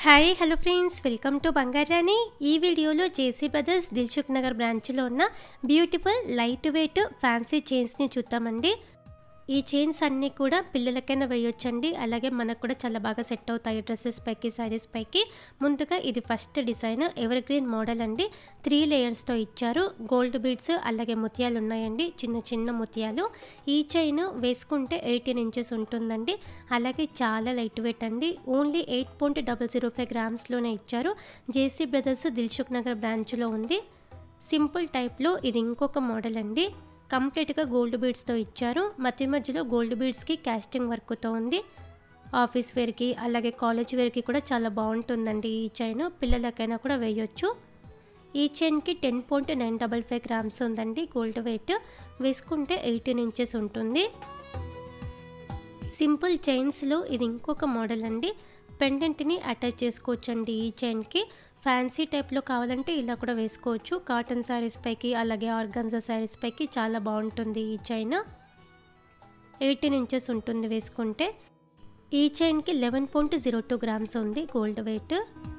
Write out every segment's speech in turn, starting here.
hi hello friends welcome to Bangarani ఈ వీడియోలో JC brothers Dilsukhnagar బ్రాంచ్లో ఉన్న బ్యూటిఫుల్ లైట్ వెయిట్ ఫ్యాన్సీ చైన్స్ని చూద్దామండి ఈ చైన్స్ అన్నీ కూడా పిల్లలకైనా వేయొచ్చండి అలాగే మనకు కూడా చాలా బాగా సెట్ అవుతాయి డ్రెస్సెస్ పైకి శారీస్ పైకి ముందుగా ఇది first design ever green model అండి త్రీ లేయర్స్తో ఇచ్చారు గోల్డ్ బీడ్స్ అలాగే ముత్యాలు ఉన్నాయండి చిన్న చిన్న ముత్యాలు ఈ చైన్ వేసుకుంటే ఎయిటీన్ ఇంచెస్ ఉంటుందండి అలాగే చాలా లైట్ వెయిట్ అండి only eight point double zero five గ్రామ్స్లోనే ఇచ్చారు జేసీ బ్రదర్స్ దిల్సుఖ్ నగర్ బ్రాంచ్లో ఉంది సింపుల్ టైప్లో ఇది ఇంకొక మోడల్ అండి కంప్లీట్గా గోల్డ్ బీడ్స్తో ఇచ్చారు మధ్య మధ్యలో గోల్డ్ బీడ్స్కి క్యాస్టింగ్ వర్క్తో ఉంది ఆఫీస్ వేర్కి అలాగే కాలేజ్ వేర్కి కూడా చాలా బాగుంటుందండి ఈ చైన్ పిల్లలకైనా కూడా వేయొచ్చు ఈ చైన్కి ten point nine double five grams ఉందండి గోల్డ్ వెయిట్ వేసుకుంటే ఎయిటీన్ ఇంచెస్ ఉంటుంది సింపుల్ చైన్స్లో ఇది ఇంకొక మోడల్ అండి పెండెంట్ని అటాచ్ చేసుకోవచ్చండి ఈ చైన్కి ఫ్యాన్సీ టైప్లో కావాలంటే ఇలా కూడా వేసుకోవచ్చు కాటన్ శారీస్ పైకి అలాగే ఆర్గన్జా శారీస్ పైకి చాలా బాగుంటుంది ఈ చైన్ ఎయిటీన్ ఇంచెస్ ఉంటుంది వేసుకుంటే ఈ చైన్కి eleven point zero two grams ఉంది గోల్డ్ వెయిట్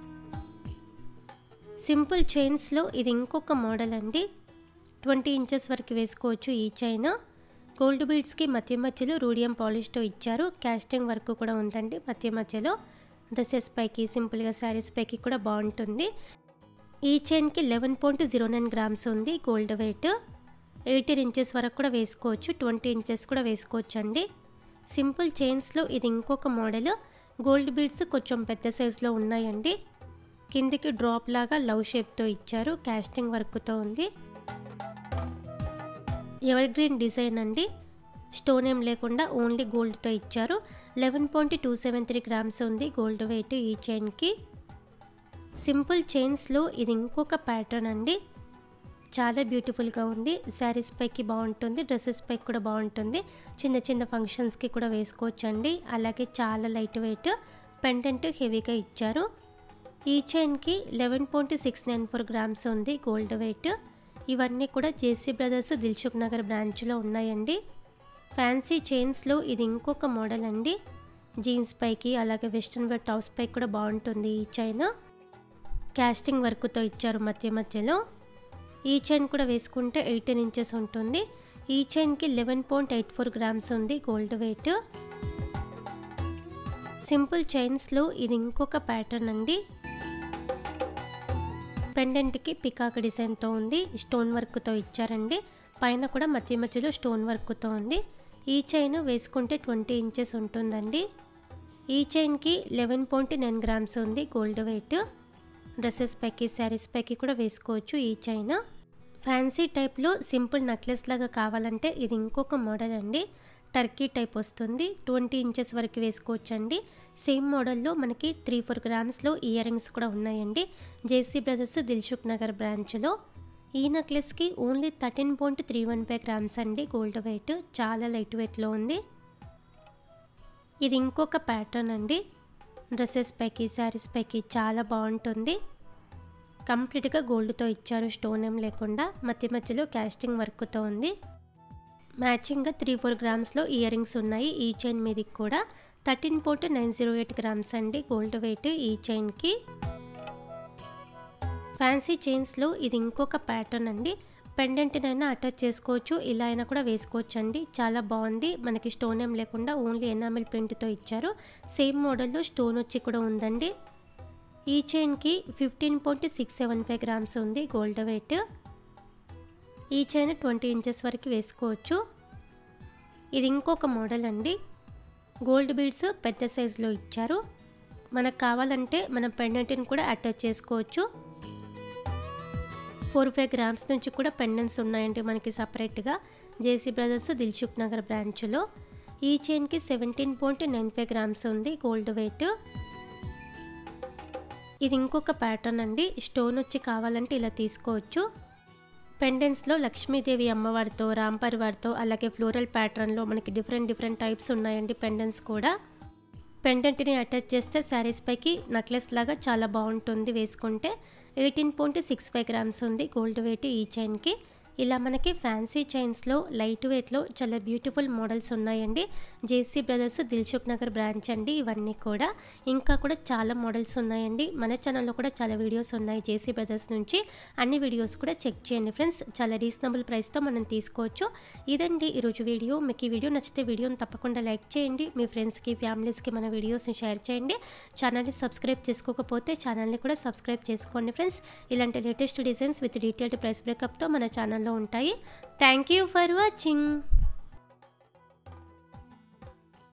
సింపుల్ చైన్స్లో ఇది ఇంకొక మోడల్ అండి ట్వంటీ ఇంచెస్ వరకు వేసుకోవచ్చు ఈ చైన్ గోల్డ్ బీడ్స్కి మధ్య మధ్యలో రూడియం పాలిష్తో ఇచ్చారు క్యాస్టింగ్ వర్క్ కూడా ఉందండి మధ్య మధ్యలో డ్రెస్సెస్ పైకి సింపుల్గా శారీస్ పైకి కూడా బాగుంటుంది ఈ చైన్కి eleven point zero nine grams ఉంది గోల్డ్ వెయిట్ ఎయిటీన్ ఇంచెస్ వరకు కూడా వేసుకోవచ్చు ట్వంటీ ఇంచెస్ కూడా వేసుకోవచ్చు అండి సింపుల్ చైన్స్లో ఇది ఇంకొక మోడల్ గోల్డ్ బీడ్స్ కొంచెం పెద్ద సైజులో ఉన్నాయండి కిందికి డ్రాప్ లాగా లవ్ షేప్తో ఇచ్చారు క్యాస్టింగ్ వర్క్తో ఉంది ఎవర్ గ్రీన్ డిజైన్ అండి స్టోన్ ఏం లేకుండా ఓన్లీ గోల్డ్తో ఇచ్చారు eleven point two seven three grams ఉంది గోల్డ్ వెయిట్ ఈ చైన్కి సింపుల్ చైన్స్లో ఇది ఇంకొక ప్యాటర్న్ అండి చాలా బ్యూటిఫుల్గా ఉంది శారీస్ పైకి బాగుంటుంది డ్రెస్సెస్ పైకి కూడా బాగుంటుంది చిన్న చిన్న ఫంక్షన్స్కి కూడా వేసుకోవచ్చు అండి అలాగే చాలా లైట్ వెయిట్ పెండెంట్ హెవీగా ఇచ్చారు ఈ చైన్కి eleven point six nine four grams ఉంది గోల్డ్ వెయిట్ ఇవన్నీ కూడా జేసీ బ్రదర్స్ దిల్సుఖ్ నగర్ బ్రాంచ్లో ఉన్నాయండి ఫ్యాన్సీ చైన్స్లో ఇది ఇంకొక మోడల్ అండి జీన్స్ పైకి అలాగే వెస్ట్రన్ వేర్ టాప్స్ పైకి కూడా బాగుంటుంది ఈ చైన్ క్యాస్టింగ్ వర్క్తో ఇచ్చారు మధ్య మధ్యలో ఈ చైన్ కూడా వేసుకుంటే ఎయిటీన్ ఇంచెస్ ఉంటుంది ఈ చైన్కి eleven point eight four grams ఉంది గోల్డ్ వెయిట్ సింపుల్ చైన్స్లో ఇది ఇంకొక ప్యాటర్న్ అండి పెండెంట్కి పికాక్ డిజైన్తో ఉంది స్టోన్ వర్క్తో ఇచ్చారండి పైన కూడా మధ్య మధ్యలో స్టోన్ వర్క్తో ఉంది ఈ చైన్ వేసుకుంటే ట్వంటీ ఇంచెస్ ఉంటుందండి ఈ చైన్కి లెవెన్ పాయింట్ నైన్ గ్రామ్స్ ఉంది గోల్డ్ వెయిట్ డ్రెస్సెస్ పైకి శారీస్ పైకి కూడా వేసుకోవచ్చు ఈ చైన్ ఫ్యాన్సీ టైప్లో సింపుల్ నెక్లెస్ లాగా కావాలంటే ఇది ఇంకొక మోడల్ అండి టర్కీ టైప్ వస్తుంది ట్వంటీ ఇంచెస్ వరకు వేసుకోవచ్చండి సేమ్ మోడల్లో మనకి త్రీ ఫోర్ గ్రామ్స్లో ఇయర్ రింగ్స్ కూడా ఉన్నాయండి జేసీ బ్రదర్స్ దిల్సుఖ్ నగర్ బ్రాంచ్లో ఈ నెక్లెస్కి only thirteen point three one five grams అండి గోల్డ్ వెయిట్ చాలా లైట్ వెయిట్లో ఉంది ఇది ఇంకొక ప్యాటర్న్ అండి డ్రెస్సెస్ పైకి శారీస్ పైకి చాలా బాగుంటుంది కంప్లీట్గా గోల్డ్తో ఇచ్చారు స్టోన్ ఏం లేకుండా మధ్య మధ్యలో క్యాస్టింగ్ వర్క్తో ఉంది మ్యాచింగ్గా త్రీ ఫోర్ గ్రామ్స్లో ఇయర్ రింగ్స్ ఉన్నాయి ఈ చైన్ మీదకి కూడా thirteen point nine zero eight grams అండి గోల్డ్ వెయిట్ ఈ చైన్కి ఫ్యాన్సీ చైన్స్లో ఇది ఇంకొక ప్యాటర్న్ అండి పెండెంట్నైనా అటాచ్ చేసుకోవచ్చు ఇలా అయినా కూడా వేసుకోవచ్చు అండి చాలా బాగుంది మనకి స్టోన్ ఏం లేకుండా ఓన్లీ ఎనామిల్ పెయింట్తో ఇచ్చారు సేమ్ మోడల్లో స్టోన్ వచ్చి కూడా ఉందండి ఈ చైన్కి fifteen point six seven five grams ఉంది గోల్డ్ వెయిట్ ఈ చైన్ ట్వంటీ ఇంచెస్ వరకు వేసుకోవచ్చు ఇది ఇంకొక మోడల్ అండి గోల్డ్ బీడ్స్ పెద్ద సైజులో ఇచ్చారు మనకు కావాలంటే మనం పెండెంట్ని కూడా అటాచ్ చేసుకోవచ్చు ఫోర్ ఫైవ్ గ్రామ్స్ నుంచి కూడా పెండెంట్స్ ఉన్నాయండి మనకి సపరేట్గా జేసీ బ్రదర్స్ దిల్సుఖ్ నగర్ బ్రాంచ్లో ఈ చైన్కి seventeen point nine five grams ఉంది గోల్డ్ వెయిట్ ఇది ఇంకొక ప్యాటర్న్ అండి స్టోన్ వచ్చి కావాలంటే ఇలా తీసుకోవచ్చు పెండెంట్స్లో లక్ష్మీదేవి అమ్మవారితో రాంపరివారితో అలాగే ఫ్లోరల్ ప్యాటర్న్లో మనకి డిఫరెంట్ డిఫరెంట్ టైప్స్ ఉన్నాయండి పెండెంట్స్ కూడా పెండెంట్ని అటాచ్ చేస్తే శారీస్ పైకి నెక్లెస్ లాగా చాలా బాగుంటుంది వేసుకుంటే eighteen point six five grams ఉంది గోల్డ్ వెయిట్ ఈ చైన్కి ఇలా మనకి ఫ్యాన్సీ చైన్స్లో లైట్ వెయిట్లో చాలా బ్యూటిఫుల్ మోడల్స్ ఉన్నాయండి JC brothers Dilsukhnagar branch అండి ఇవన్నీ కూడా ఇంకా కూడా చాలా మోడల్స్ ఉన్నాయండి మన ఛానల్లో కూడా చాలా వీడియోస్ ఉన్నాయి జేసీ బ్రదర్స్ నుంచి అన్ని వీడియోస్ కూడా చెక్ చేయండి ఫ్రెండ్స్ చాలా రీజనబుల్ ప్రైస్తో మనం తీసుకోవచ్చు ఇదండి ఈరోజు వీడియో మీకు ఈ వీడియో నచ్చితే వీడియోని తప్పకుండా లైక్ చేయండి మీ ఫ్రెండ్స్కి ఫ్యామిలీస్కి మన వీడియోస్ని షేర్ చేయండి ఛానల్ని సబ్స్క్రైబ్ చేసుకోకపోతే ఛానల్ని కూడా సబ్స్క్రైబ్ చేసుకోండి ఫ్రెండ్స్ ఇలాంటి latest designs with detailed price బ్రేకప్తో మన ఛానల్లో ఉంటాయి థ్యాంక్ యూ ఫర్ వాచింగ్